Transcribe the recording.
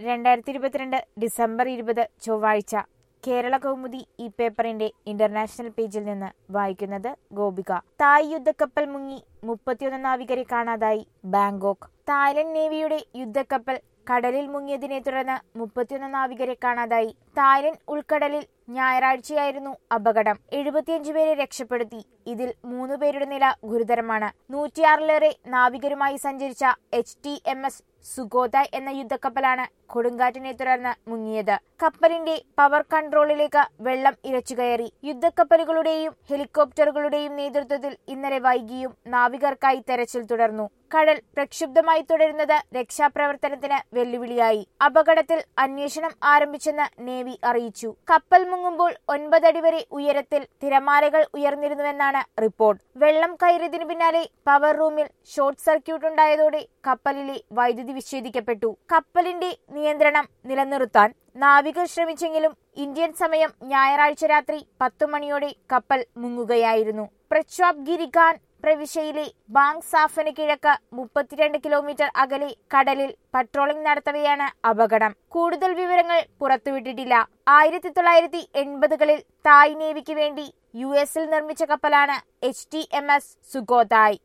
രണ്ടായിരത്തി ഇരുപത്തിരണ്ട് ഡിസംബർ ഇരുപത് ചൊവ്വാഴ്ച കേരള കൗമുദി ഈ പേപ്പറിന്റെ ഇന്റർനാഷണൽ പേജിൽ നിന്ന് വായിക്കുന്നത് ഗോപിക തായ് യുദ്ധക്കപ്പൽ മുങ്ങി മുപ്പത്തിയൊന്ന് നാവികരെ കാണാതായി ബാങ്കോക്ക് തായ്ലൻഡ് നേവിയുടെ യുദ്ധക്കപ്പൽ കടലിൽ മുങ്ങിയതിനെ തുടർന്ന് മുപ്പത്തിയൊന്ന് നാവികരെ കാണാതായി തായ്ലൻഡ് ഉൾക്കടലിൽ ഞായറാഴ്ചയായിരുന്നു അപകടം എഴുപത്തിയഞ്ച് പേരെ രക്ഷപ്പെടുത്തി ഇതിൽ മൂന്ന് പേരുടെ നില ഗുരുതരമാണ് നൂറ്റിയാറിലേറെ നാവികരുമായി സഞ്ചരിച്ച H T M S Sukhothai എന്ന യുദ്ധക്കപ്പലാണ് കൊടുങ്കാറ്റിനെ തുടർന്ന് മുങ്ങിയത് കപ്പലിന്റെ പവർ കൺട്രോളിലേക്ക് വെള്ളം ഇരച്ചുകയറി യുദ്ധക്കപ്പലുകളുടെയും ഹെലികോപ്റ്ററുകളുടെയും നേതൃത്വത്തിൽ ഇന്നലെ വൈകിയും നാവികർക്കായി തെരച്ചിൽ തുടർന്നു കടൽ പ്രക്ഷുബ്ധമായി തുടരുന്നത് രക്ഷാപ്രവർത്തനത്തിന് വെല്ലുവിളിയായി അപകടത്തിൽ അന്വേഷണം ആരംഭിച്ചെന്ന് നേവി അറിയിച്ചു കപ്പൽ മുങ്ങുമ്പോൾ ഒൻപതടി വരെ ഉയരത്തിൽ തിരമാലകൾ ഉയർന്നിരുന്നുവെന്നാണ് റിപ്പോർട്ട് വെള്ളം കയറിയതിനു പിന്നാലെ പവർ റൂമിൽ ഷോർട്ട് സർക്യൂട്ട് ഉണ്ടായതോടെ കപ്പലിലെ വൈദ്യുതി വിച്ഛേദിക്കപ്പെട്ടു കപ്പലിന്റെ നിയന്ത്രണം നിലനിർത്താൻ നാവികർ ശ്രമിച്ചെങ്കിലും ഇന്ത്യൻ സമയം ഞായറാഴ്ച രാത്രി പത്തു മണിയോടെ കപ്പൽ മുങ്ങുകയായിരുന്നു പ്രച്വാബ് ഗിരിഖാൻ പ്രവിശ്യയിലെ ബാങ് സാഫന് കിഴക്ക് മുപ്പത്തിരണ്ട് കിലോമീറ്റർ അകലെ കടലിൽ പട്രോളിംഗ് നടത്തവെയാണ് അപകടം കൂടുതൽ വിവരങ്ങൾ പുറത്തുവിട്ടിട്ടില്ല ആയിരത്തി തൊള്ളായിരത്തി എൺപതുകളിൽ തായ് നേവിക്ക് വേണ്ടി യു എസിൽ നിർമ്മിച്ച കപ്പലാണ് എച്ച് ടി എം എസ് സുഗോതായ്